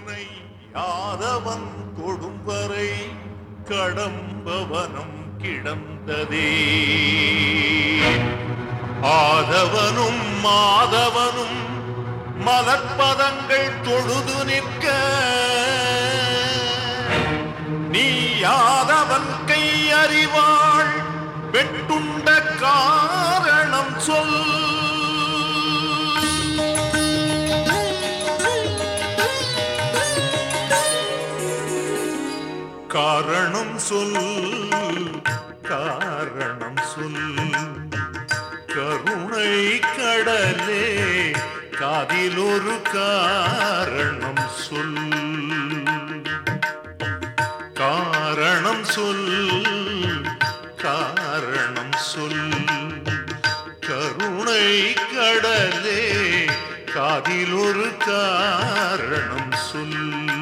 உனை யாதவன் கொடும்பரை கடம்பவனம் கிடந்ததே ஆதவனும் மாதவனும் மலர்பதங்கள் தொழுது நிற்க நீ யாதவன் கை அறிவாள் வெட்டுண்ட காரணம் சொல் காரணம் சொல் காரணம் சொல் கருணை கடலே காதில் ஒரு காரணம் சொல் காரணம் சொல் காரணம் சொல் கருணை கடலே காதில் ஒரு காரணம் சொல்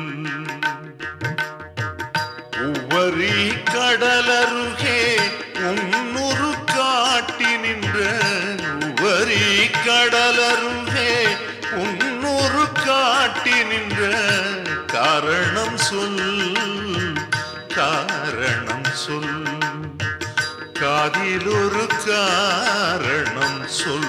உவரி கடலருகே உன்னுரு காட்டி நின்ற உவரி கடலருகே உன்னுரு காட்டி நின்ற காரணம் சொல் காரணம் சொல் காதில் ஒரு காரணம் சொல்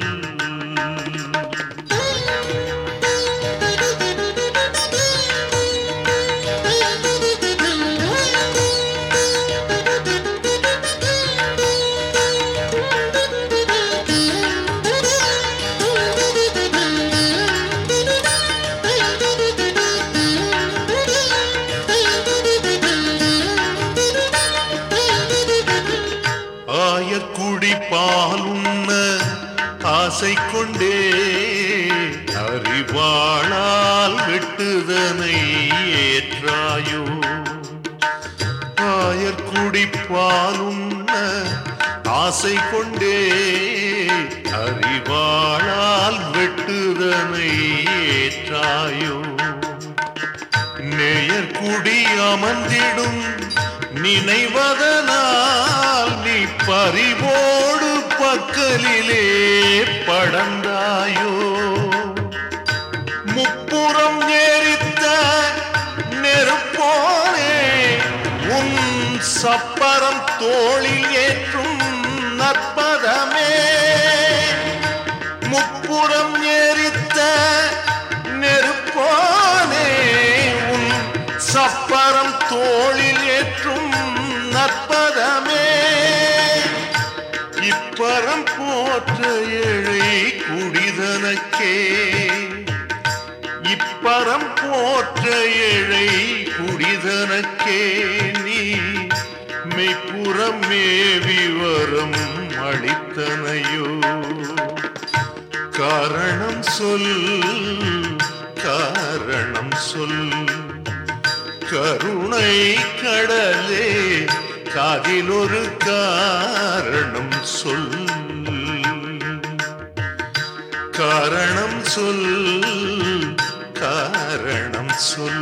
ஆயக்குடி பாலுண்ண ஆசை கொண்டே அறிவாளால் வெட்டுதனை ஏற்றாயோ ஆயர்குடி பாலுண்ண ஆசை கொண்டே அறிவாளால் வெட்டுதனை ஏற்றாயோ நேயர் குடி அமர்ந்திடும் நினைவதனால் நீ பறிவோடு பக்கலிலே படந்தாயோ முப்புறம் ஏறித்த நெருப்போனே உன் சப்பரம் தோளில் ஏற்றும் நற்பதமே முப்புறம் ஏறித்த நெருப்போனே உன் சப்பரம் தோளில் ஏற்றும் நற்பதமே இப்பரம் போற்ற ஏழை குடிதனக்கே இப்பரம் போற்ற ஏழை குடிதனக்கே நீ மெய்ப்புறம் மேவி வரம் அளித்தனையோ காரணம் சொல் காரணம் சொல் கருணை கடலே காதில் ஒரு காரணம் சொல் காரணம் சொல் காரணம் சொல்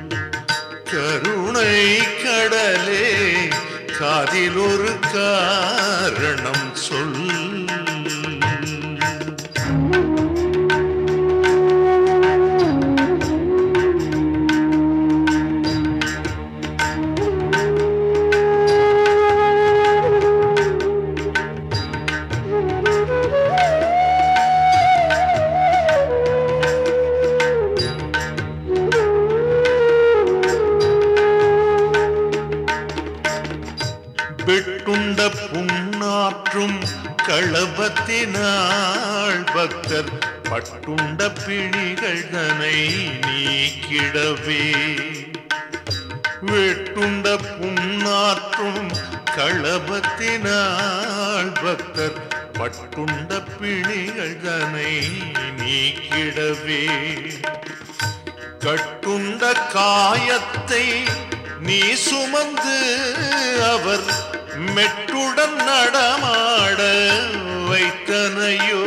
கருணை கடலே காதில் ஒரு காரணம் சொல் வெட்டுண்ட புண்ணாற்றும் களபத்தினாள் பக்தர் பட்டுண்ட பிணிகள் தனை நீக்கிடவே வெட்டுண்ட புண்ணாற்றும் களபத்தினாள் பக்தர் பட்டுண்ட பிணிகள் தனை நீக்கிடவே கட்டுண்ட காயத்தை நீ சுமந்து அவர் மெட்டுடன் நடமாட வைத்தனையோ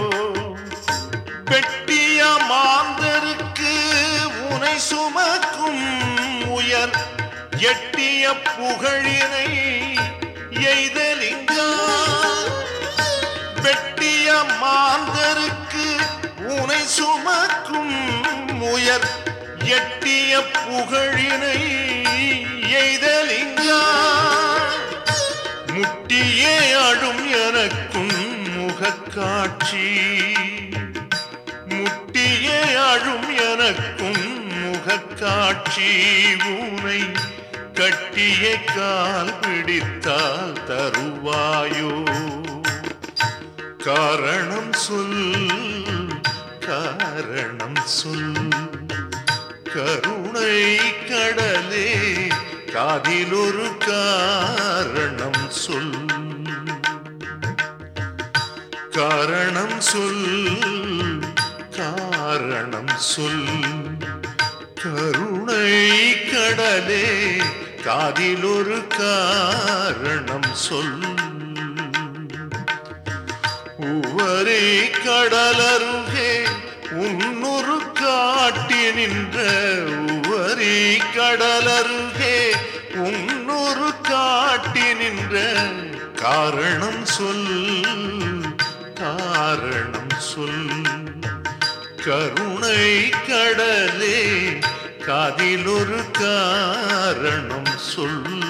வெட்டிய மாந்தருக்கு உனை சுமக்கும் உயர் எட்டிய புகழினை எய்தலிங்கா வெட்டிய மாந்தருக்கு உனை சுமக்கும் உயர் எட்டிய புகழினை எய்தலிங்கா முட்டியே அழும் எனக்கும் முகக்காட்சி முட்டியே அழும் எனக்கும் முகக்காட்சி ஊனை கட்டிய கால் பிடித்தால் தருவாயோ காரணம் சொல் காரணம் சொல் கருணை கடலே காதில் ஒரு காரணம் சொல் காரணம் சொல் காரணம் சொல் கருணை கடலே காதில் ஒரு காரணம் சொல் உவரே கடலருகே உன்னொரு காட்டி நின்ற உவரே கடலருகே உன்னொரு காட்டி நின்ற காரணம் சொல் காரணம் சொல் கருணை கடலே காதில் ஒரு காரணம் சொல்